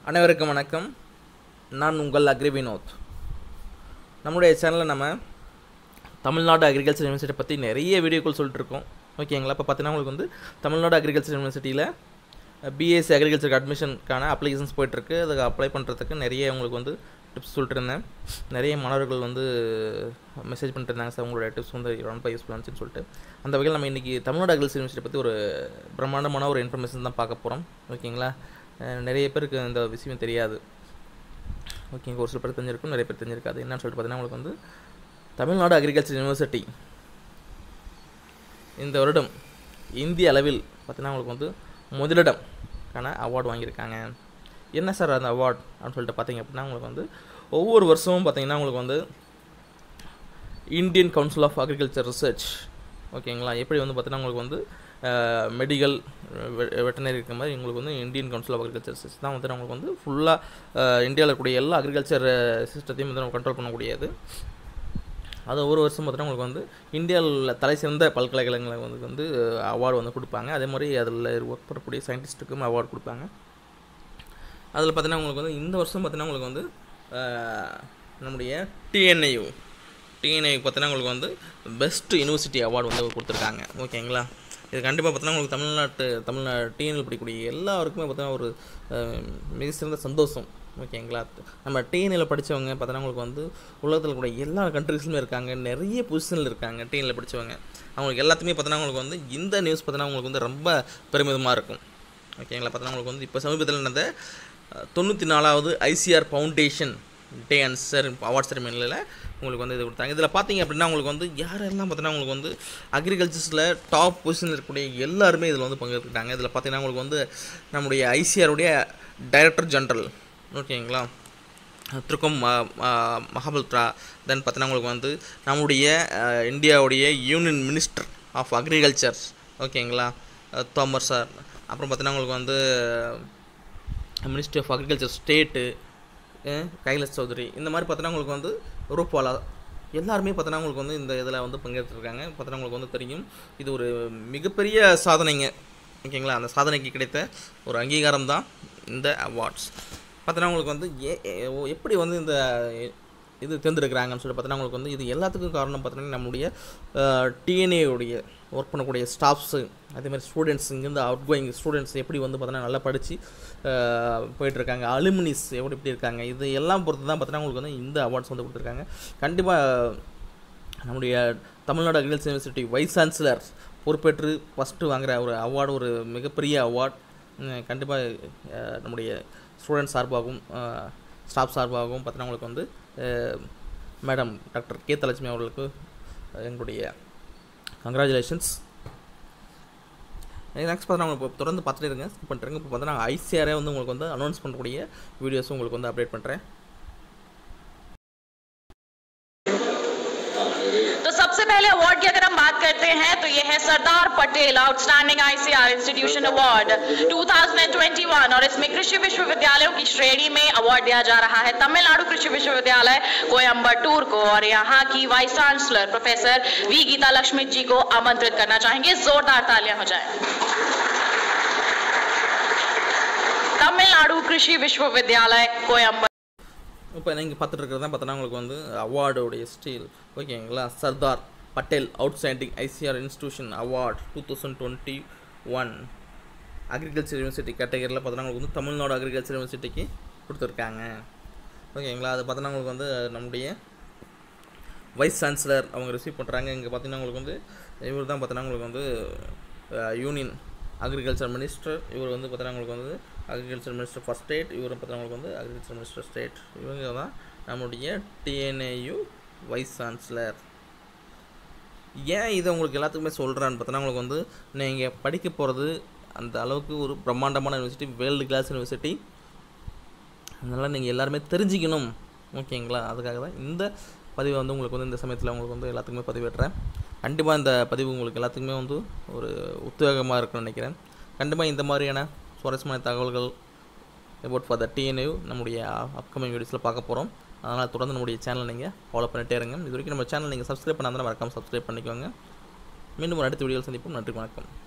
அனைவருக்கும் வணக்கம் நான் உங்கள் அக்ரி வினோத் நம்மளுடைய சேனலில் நம்ம தமிழ்நாடு அக்ரிகல்ச்சர் யூனிவர்சிட்டி பற்றி நிறைய வீடியோக்கள் சொல்லிட்டு இருக்கோம் ஓகேங்களா இப்போ பார்த்தீங்கன்னா உங்களுக்கு வந்து தமிழ்நாடு அக்ரிகல்ச்சர் யூனிவர்சிட்டியில் பிஎஸ்சி அக்ரிகல்ச்சருக்கு அட்மிஷனுக்கான அப்ளிகேஷன்ஸ் போயிட்டுருக்கு அதுக்கு அப்ளை பண்ணுறதுக்கு நிறைய உங்களுக்கு வந்து டிப்ஸ் சொல்லிட்டு இருந்தேன் நிறைய மாணவர்கள் வந்து மெசேஜ் பண்ணிட்டு இருந்தாங்க சார் உங்களோட டிப்ஸ் வந்து ரொம்ப யூஸ்ஃபுல்லாக இருந்துச்சுன்னு சொல்லிட்டு அந்த வகையில் நம்ம இன்றைக்கி தமிழ்நாடு அக்ரிகல்ச்சர் யூனிவர்சிட்டி பற்றி ஒரு பிரம்மாண்டமான ஒரு இன்ஃபர்மேஷன் தான் பார்க்க போகிறோம் ஓகேங்களா அஹ் நிறைய பேருக்கு இந்த விஷயம் தெரியாது ஓகேங்க ஒரு சில பேர் தெரிஞ்சிருக்கும் நிறைய பேர் தெரிஞ்சிருக்காது என்னன்னு சொல்லிட்டு பார்த்தீங்கன்னா உங்களுக்கு வந்து தமிழ்நாடு அக்ரிகல்ச்சர் யூனிவர்சிட்டி இந்த வருடம் இந்திய அளவில் பார்த்தீங்கன்னா உங்களுக்கு வந்து முதலிடம்கான அவார்டு வாங்கியிருக்காங்க என்ன சார் அந்த அவார்ட் அப்படின்னு சொல்லிட்டு பார்த்தீங்க அப்படின்னா உங்களுக்கு வந்து ஒவ்வொரு வருஷமும் பார்த்தீங்கன்னா உங்களுக்கு வந்து Indian council of agriculture research ஓகேங்களா எப்படி வந்து பார்த்தீங்கன்னா உங்களுக்கு வந்து மெடிக்கல் வெட்டனரி இருக்கிற மாதிரி உங்களுக்கு வந்து Indian council of agriculture research தான் வந்து உங்களுக்கு வந்து ஃபுல்லாக இந்தியாவில் இருக்கக்கூடிய எல்லா அக்ரிகல்ச்சர் சிஸ்டத்தையும் வந்து நம்ம கண்ட்ரோல் பண்ணக்கூடியது அது ஒரு வருஷம் பார்த்தீங்கன்னா உங்களுக்கு வந்து இந்தியாவில் தலை சிறந்த பல்கலைக்கழகங்களுக்கு வந்து வந்து அவார்டு வந்து கொடுப்பாங்க அதே மாதிரி அதில் ஒர்க் பண்ணக்கூடிய சயின்டிஸ்ட்டுக்கும் அவார்டு கொடுப்பாங்க அதில் பார்த்தீங்கன்னா உங்களுக்கு வந்து இந்த வருஷம் பார்த்தீங்கன்னா உங்களுக்கு வந்து அஹ், நம்முடைய டிஎன்ஐயு டிஎன்ஐ பார்த்தீங்கன்னா உங்களுக்கு வந்து பெஸ்ட் யூனிவர்சிட்டி அவார்டு வந்து கொடுத்துருக்காங்க ஓகேங்களா இது கண்டிப்பாக பார்த்தீங்கன்னா உங்களுக்கு தமிழ்நாட்டு தமிழ்நாடு டிஎன்எல் படிக்கக்கூடிய எல்லாருக்குமே பார்த்தீங்கன்னா ஒரு அஹ், மிக சிறந்த சந்தோஷம் ஓகேங்களா நம்ம டிஎன்எல் படித்தவங்க பார்த்தீங்கன்னா உங்களுக்கு வந்து உலகத்தில் கூட எல்லா கண்ட்ரீஸ்லையுமே இருக்காங்க நிறைய பொசிஷனில் இருக்காங்க டிஎன்எல் படித்தவங்க அவங்களுக்கு எல்லாத்துக்குமே பார்த்தீங்கன்னா உங்களுக்கு வந்து இந்த நியூஸ் பார்த்தீங்கன்னா உங்களுக்கு வந்து ரொம்ப பெருமிதமாக இருக்கும் ஓகேங்களா பார்த்தீங்கன்னா உங்களுக்கு வந்து இப்போ சமீபத்தில் நடந்த அஹ், தொண்ணூற்றி நாலாவது ICR foundation day and sir award செரமனியில் உங்களுக்கு வந்து இது கொடுத்தாங்க இதில் பார்த்தீங்க அப்படின்னா உங்களுக்கு வந்து யாரெல்லாம் பார்த்தீங்கன்னா உங்களுக்கு வந்து அக்ரிகல்ச்சர்ஸில் டாப் பொசிஷனில் இருக்கக்கூடிய எல்லாருமே இதில் வந்து பங்கேற்றுக்கிட்டாங்க இதில் பார்த்தீங்கன்னா உங்களுக்கு வந்து நம்முடைய ஐசிஆருடைய டைரக்டர் ஜெனரல் ஓகேங்களா திருக்கம் மகாபல்த்ரா தென் பார்த்தீங்கன்னா உங்களுக்கு வந்து நம்முடைய அஹ், இந்தியாவுடைய யூனியன் மினிஸ்டர் ஆஃப் அக்ரிகல்ச்சர் ஓகேங்களா அஹ், தோமர் சார் அப்புறம் பார்த்தீங்கன்னா உங்களுக்கு வந்து ministry of agriculture state Kailash Choudhary இந்த மாதிரி பார்த்தீங்கன்னா உங்களுக்கு வந்து ரூபாலா எல்லாருமே பார்த்தீங்கன்னா உங்களுக்கு வந்து இந்த இதில் வந்து பங்கேற்றுருக்காங்க பார்த்தீங்கன்னா உங்களுக்கு வந்து தெரியும் இது ஒரு மிகப்பெரிய சாதனைங்க ஓகேங்களா அந்த சாதனைக்கு கிடைத்த ஒரு அங்கீகாரம் தான் இந்த அவார்ட்ஸ் பார்த்தீங்கன்னா உங்களுக்கு வந்து ஏ ஏ- ஓ- எப்படி வந்து இந்த இது தேர்ந்தெடுக்கிறாங்கன்னு சொல்லி பார்த்தீங்கன்னா உங்களுக்கு வந்து இது எல்லாத்துக்கும் காரணம் பார்த்தீங்கன்னா நம்முடைய டிஎன்ஏ உடைய ஒர்க் பண்ணக்கூடிய ஸ்டாஃப்ஸு அதேமாதிரி ஸ்டூடெண்ட்ஸ் இங்கேருந்து அவுட் கோயிங் ஸ்டூடெண்ட்ஸ் எப்படி வந்து பார்த்தீங்கன்னா நல்லா படித்து போயிட்டுருக்காங்க அலுமினிஸ் எப்படி எப்படி இருக்காங்க இது எல்லாம் பொறுத்து தான் பார்த்தீங்கன்னா உங்களுக்கு வந்து இந்த அவார்ட்ஸ் வந்து கொடுத்துருக்காங்க கண்டிப்பாக நம்முடைய Tamil Nadu agriculture university vice chancellor பொறுப்பேற்று ஃபஸ்ட்டு வாங்குற ஒரு அவார்டு ஒரு மிகப்பெரிய அவார்ட் கண்டிப்பாக நம்முடைய ஸ்டூடெண்ட் சார்பாகவும் ஸ்டாஃப் சார்பாகவும் பார்த்தீங்கன்னா உங்களுக்கு வந்து மேடம் டாக்டர் கே தலட்சுமி அவர்களுக்கு அஹ், எங்களுடைய கங்க்ராச்சுலேஷன்ஸ் நெக்ஸ்ட் பார்த்தா உங்களுக்கு தொடர்ந்து பார்த்துட்டே இருங்க ஸ்கிப் பண்ணுறேங்க இப்போ பார்த்தீங்கன்னா ஐசிஆரே வந்து உங்களுக்கு வந்து அனௌன்ஸ் பண்ணக்கூடிய வீடியோஸும் உங்களுக்கு வந்து அப்டேட் பண்ணுறேன் तो सबसे पहले अवार्ड की अगर हम बात करते हैं तो ये है Sardar Patel outstanding ICR institution award 2021 और इसमें कृषि विश्वविद्यालयों की श्रेणी में अवार्ड दिया जा रहा है तमिलनाडु कृषि विश्वविद्यालय कोयम्बटूर को और यहाँ की vice chancellor professor V Geetha Lakshmi ji को आमंत्रित करना चाहेंगे जोरदार तालियां हो जाए तमिलनाडु कृषि विश्वविद्यालय कोयम्बटूर இப்போ நீங்கள் பார்த்துட்டு இருக்கிறது தான் பார்த்தோன்னா உங்களுக்கு வந்து அவார்டோடைய ஸ்டீல் ஓகேங்களா Sardar Patel outstanding ICR institution award two thousand twenty one agriculture university கேட்டகரியில் பார்த்தோன்னா உங்களுக்கு வந்து தமிழ்நாடு அக்ரிகல்ச்சர் யூனிவர்சிட்டிக்கு கொடுத்துருக்காங்க ஓகேங்களா அது பார்த்தோன்னா உங்களுக்கு வந்து நம்முடைய வைஸ் சான்சலர் அவங்க ரிசீவ் பண்ணுறாங்க இங்கே பார்த்தீங்கன்னா உங்களுக்கு வந்து இவர் தான் பார்த்தோன்னா உங்களுக்கு வந்து யூனியன் அக்ரிகல்ச்சர் மினிஸ்டர் இவர் வந்து பார்த்தோன்னா உங்களுக்கு வந்து அக்ரிகல்ச்சர் மினிஸ்டர் ஃபார் ஸ்டேட் இவர் பார்த்தோன்னா உங்களுக்கு வந்து அக்ரிகல்ச்சர் மினிஸ்டர் ஸ்டேட் இவங்க தான் நம்முடைய டிஎன்ஏயு வைஸ் சான்சலர் ஏன் இதை உங்களுக்கு எல்லாத்துக்குமே சொல்கிறேன்னு பார்த்தோன்னா உங்களுக்கு வந்து நீங்கள் படிக்க போகிறது அந்த அளவுக்கு ஒரு பிரம்மாண்டமான யூனிவர்சிட்டி வேர்ல்டு கிளாஸ் யூனிவர்சிட்டி அதனால் நீங்கள் எல்லாருமே தெரிஞ்சுக்கணும் ஓகேங்களா அதுக்காக தான் இந்த பதிவை வந்து உங்களுக்கு வந்து இந்த சமயத்தில் உங்களுக்கு வந்து எல்லாத்துக்குமே பதிவேற்றுறேன் கண்டிப்பாக இந்த பதிவு உங்களுக்கு எல்லாத்துக்குமே வந்து ஒரு உத்வேகமாக இருக்குன்னு நினைக்கிறேன் கண்டிப்பாக இந்த மாதிரியான சுவாரஸ்யமான தகவல்கள் அபவுட் ஃபார் த டிஎன்யூ நம்முடைய அப்கமிங் வீடியோஸில் பார்க்க போகிறோம் அதனால் தொடர்ந்து நம்முடைய சேனலை நீங்கள் ஃபாலோ பண்ணிட்டே இருங்க இது வரைக்கும் நம்ம சேனல் நீங்கள் சப்ஸ்கிரைப் பண்ணாதான் மறக்காமல் சப்ஸ்கிரைப் பண்ணிக்கோங்க மீண்டும் ஒரு அடுத்த வீடியோவில் சந்திப்போம் நன்றி வணக்கம்